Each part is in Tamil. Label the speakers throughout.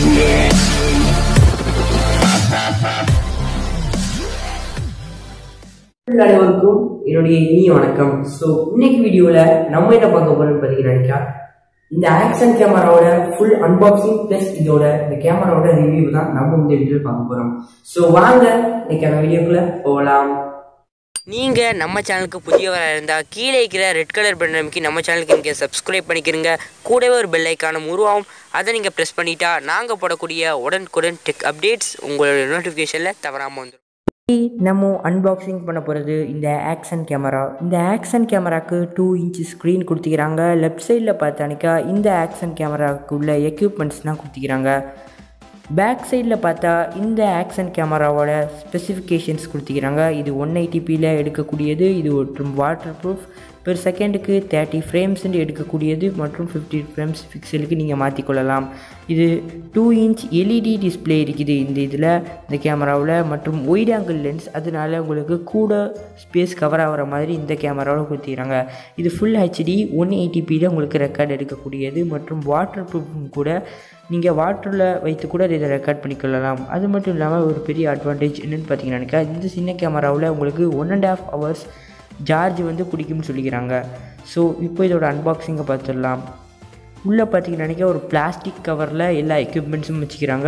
Speaker 1: அனைவருக்கும் என்னுடைய இனிய வணக்கம் ஸோ இன்னைக்கு வீடியோவில் நம்ம என்ன பார்க்க போறோம்னு பார்த்தீங்கன்னா இந்த ஆக்ஷன் கேமராவோட ஃபுல் அன்பாக்சிங் ப்ளஸ் இதோட இந்த கேமராவோட ரிவ்யூ தான் நம்ம இந்த வீடியோவில் பார்க்க போறோம் ஸோ வாங்க இன்னைக்கான வீடியோக்குள்ள போகலாம்
Speaker 2: நீங்க நம்ம சேனலுக்கு புதியவராக இருந்தால் கீழே இருக்கிற ரெட் கலர் பட்டன் அமைக்கி நம்ம சேனலுக்கு நீங்கள் சப்ஸ்கிரைப் பண்ணிக்கிறங்க கூடவே ஒரு பெல் ஐக்கானும் உருவாகும் அதை நீங்கள் ப்ரெஸ் பண்ணிட்டா நாங்கள் போடக்கூடிய உடனுக்குடன் டெக் அப்டேட்ஸ் உங்களுடைய நோட்டிஃபிகேஷனில் தவறாமல் வந்துடும்
Speaker 1: நம்ம அன்பாக்சிங் பண்ண போகிறது இந்த ஆக்ஷன் கேமரா இந்த ஆக்ஷன் கேமராக்கு டூ இன்ச் ஸ்க்ரீன் கொடுத்துக்கிறாங்க லெஃப்ட் சைடில் பார்த்தானிக்கா இந்த ஆக்ஷன் கேமராவுக்கு உள்ள எக்யூப்மெண்ட்ஸ் தான் கொடுத்துக்கிறாங்க பேக் சைடில் பார்த்தா இந்த ஆக்ஷன் கேமராவோட ஸ்பெசிஃபிகேஷன்ஸ் கொடுத்துக்கிறாங்க இது ஒன் எயிட்டிபியில் எடுக்கக்கூடியது இது மற்றும் வாட்டர் ப்ரூஃப் பெர் செகண்டுக்கு தேர்ட்டி ஃப்ரேம்ஸ் எடுக்கக்கூடியது மற்றும் ஃபிஃப்டி ஃப்ரேம்ஸ் பிக்சலுக்கு நீங்கள் மாற்றிக்கொள்ளலாம் இது டூ இன்ச் எல்இடி டிஸ்பிளே இருக்குது இந்த இதில் இந்த கேமராவில் மற்றும் ஒயிட் ஆங்கிள் லென்ஸ் அதனால உங்களுக்கு கூட ஸ்பேஸ் கவர் ஆகிற மாதிரி இந்த கேமராவில் கொடுத்துக்கிறாங்க இது ஃபுல் ஹெச்டி ஒன் எயிட்டிபியில் உங்களுக்கு ரெக்கார்ட் எடுக்கக்கூடியது மற்றும் வாட்டர் ப்ரூஃபும் கூட நீங்கள் வாட்டரில் வைத்து கூட இதை ரெக்கார்ட் பண்ணிக்கொள்ளலாம் அது மட்டும் இல்லாமல் ஒரு பெரிய அட்வான்டேஜ் என்னென்னு பார்த்தீங்கன்னாக்கா இந்த சின்ன கேமராவில் உங்களுக்கு one and half hours charge வந்து பிடிக்கும்னு சொல்லிக்கிறாங்க ஸோ இப்போ இதோட அன்பாக்சிங்கை பார்த்துடலாம் உள்ளே பார்த்தீங்கன்னாக்கா ஒரு பிளாஸ்டிக் கவரில் எல்லா எக்யூப்மெண்ட்ஸும் வச்சுக்கிறாங்க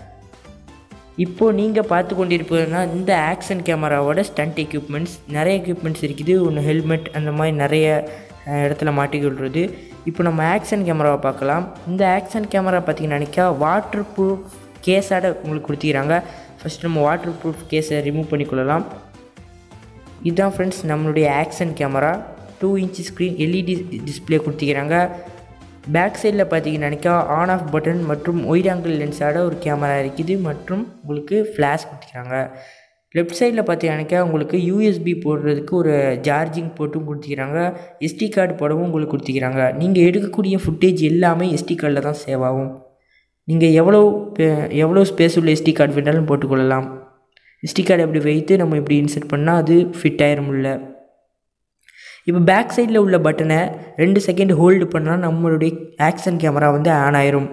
Speaker 1: இப்போது நீங்கள் பார்த்து கொண்டிருப்பதுனா இந்த ஆக்ஷன் கேமராவோட ஸ்டண்ட் எக்யூப்மெண்ட்ஸ் நிறைய எக்யூப்மெண்ட்ஸ் இருக்குது ஒன்று ஹெல்மெட் அந்த மாதிரி நிறைய அஹ், இடத்துல மாட்டிக்கொள்வது இப்போ நம்ம ஆக்ஷன் கேமராவை பார்க்கலாம் இந்த ஆக்ஷன் கேமரா பார்த்தீங்கன்னாக்கா வாட்டர் ப்ரூஃப் கேஸோட உங்களுக்கு கொடுத்துக்கிறாங்க ஃபஸ்ட் நம்ம வாட்டர் ப்ரூஃப் கேஸை ரிமூவ் பண்ணிக்கொள்ளலாம் இதுதான் ஃப்ரெண்ட்ஸ் நம்மளுடைய action camera two inch screen LED display கொடுத்துக்கிறாங்க பேக் சைடில் பார்த்தீங்கன்னாக்கா ஆன் ஆஃப் பட்டன் மற்றும் ஒயிட் ஆங்கிள் லென்ஸோட ஒரு கேமரா இருக்குது மற்றும் உங்களுக்கு ஃப்ளாஷ் கொடுத்துக்கிறாங்க லெஃப்ட் சைடில் பார்த்தீங்கன்னாக்கா உங்களுக்கு யூஎஸ்பி போடுறதுக்கு ஒரு சார்ஜிங் போட்டும் கொடுத்துக்கிறாங்க எஸ்டி கார்டு போடவும் உங்களுக்கு கொடுத்துக்கிறாங்க நீங்கள் எடுக்கக்கூடிய ஃபுட்டேஜ் எல்லாமே எஸ்டி கார்டில் தான் சேவ் ஆகும் நீங்கள் எவ்வளோ பே- எவ்வளோ ஸ்பேஸ் உள்ள எஸ்டி கார்டு வேணாலும் போட்டுக்கொள்ளலாம் எஸ்டி கார்டு எப்படி வைத்து நம்ம இப்படி இன்சர்ட் பண்ணால் அது ஃபிட் ஆயிரும் உள்ள இப்போ பேக் சைடில் உள்ள பட்டனை ரெண்டு செகண்ட் ஹோல்டு பண்ணால் நம்மளுடைய ஆக்ஷன் கேமரா வந்து ஆன் ஆயிரும்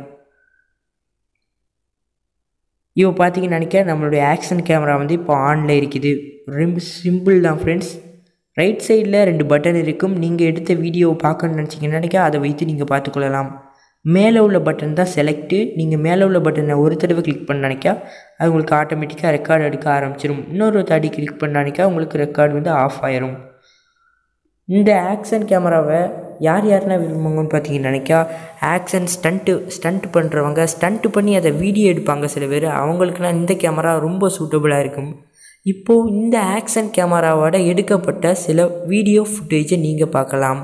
Speaker 1: இப்போ பார்த்தீங்கன்னு நினைக்க நம்மளுடைய ஆக்ஷன் கேமரா வந்து இப்போ ஆனில் இருக்குது ரொம்ப சிம்பிள் தான் ஃப்ரெண்ட்ஸ் ரைட் சைடில் ரெண்டு பட்டன் இருக்கும் நீங்கள் எடுத்த வீடியோவை பார்க்கணும்னு நினச்சிங்கன்னா நினைக்க அதை வைத்து நீங்கள் பார்த்துக்கொள்ளலாம் மேலே உள்ள பட்டன் தான் செலக்ட்டு நீங்கள் மேலே உள்ள பட்டனை ஒரு தடவை கிளிக் பண்ண நினைக்கா அது உங்களுக்கு ஆட்டோமேட்டிக்காக ரெக்கார்ட் எடுக்க ஆரம்பிச்சிடும் இன்னொரு தாடி கிளிக் பண்ண நினைக்கா உங்களுக்கு ரெக்கார்டு வந்து ஆஃப் ஆயிரும் இந்த ஆக்ஷன் கேமராவை யார் யாரெல்லாம் விரும்புவாங்கன்னு பார்த்தீங்கன்னு நினைக்கா ஆக்ஷன் ஸ்டண்ட்டு ஸ்டண்ட் பண்ணுறவங்க ஸ்டண்ட் பண்ணி அதை வீடியோ எடுப்பாங்க சில பேர் அவங்களுக்குலாம் இந்த கேமரா ரொம்ப சூட்டபுளாக இருக்கும் இப்போது இந்த ஆக்ஷன் கேமராவோட எடுக்கப்பட்ட சில வீடியோ ஃபுட்டேஜை நீங்கள் பார்க்கலாம்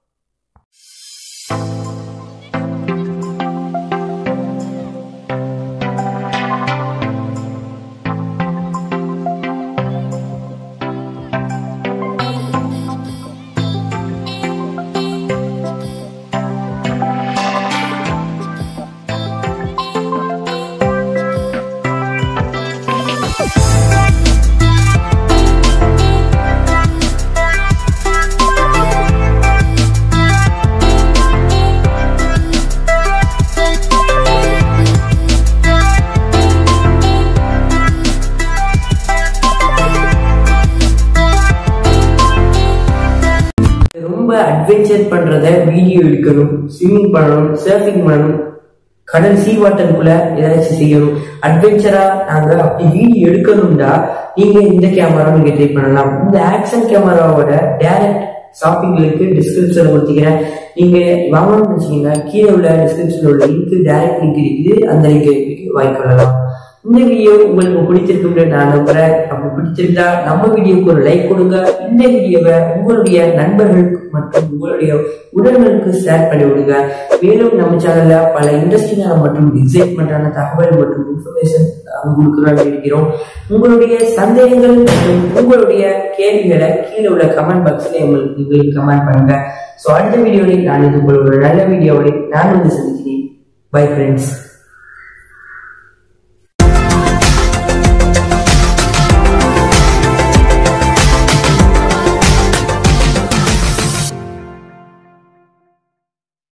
Speaker 1: ரொம்ப அட்வென்ச்சர் பண்றத வீடியோ எடுக்கணும் ஸ்விம்மிங் பண்ணணும் சர்ஃபிங் பண்ணணும் கடல் சீ வாட்டருக்குள்ள ஏதாச்சும் செய்யணும் அட்வென்ச்சரா நாங்க அப்படி வீடியோ எடுக்கணும்டா நீங்க இந்த கேமரா நீங்க ட்ரை பண்ணலாம் இந்த ஆக்ஷன் கேமராவோட டைரக்ட் ஷாப்பிங்களுக்கு டிஸ்கிரிப்ஷன் கொடுத்துக்கிறேன் நீங்க வாங்கணும்னு வச்சீங்கன்னா கீழே உள்ள டிஸ்கிரிப்ஷன்ல உள்ள லிங்க் டைரக்ட் லிங்க் இருக்குது அந்த லிங்க் வாங்கிக்கொள்ளலாம் இந்த வீடியோ உங்களுக்கு பிடிச்சிருக்கும்னு நான் நம்புறேன் அப்படி பிடிச்சிருந்தா நம்ம வீடியோக்கு ஒரு லைக் கொடுங்க இந்த வீடியோவை உங்களுடைய நண்பர்களுக்கு மற்றும் உங்களுடைய உறவினருக்கு ஷேர் பண்ணி விடுங்க மேலும் நம்ம சேனல்ல பல இன்ட்ரெஸ்டிங்கான மற்றும் எக்ஸைட்மெண்டான தகவல் மற்றும் இன்ஃபர்மேஷன் உங்களுக்கு நான் இருக்கிறோம் உங்களுடைய சந்தேகங்கள் மற்றும் உங்களுடைய கேள்விகளை கீழே உள்ள கமெண்ட் பாக்ஸ்ல உங்களுக்கு நீங்கள் கமெண்ட் பண்ணுங்க ஸோ அடுத்த வீடியோவில் நான் இது உங்களோட நல்ல வீடியோவை நான் வந்து சந்திக்கிறேன் பை ஃப்ரெண்ட்ஸ்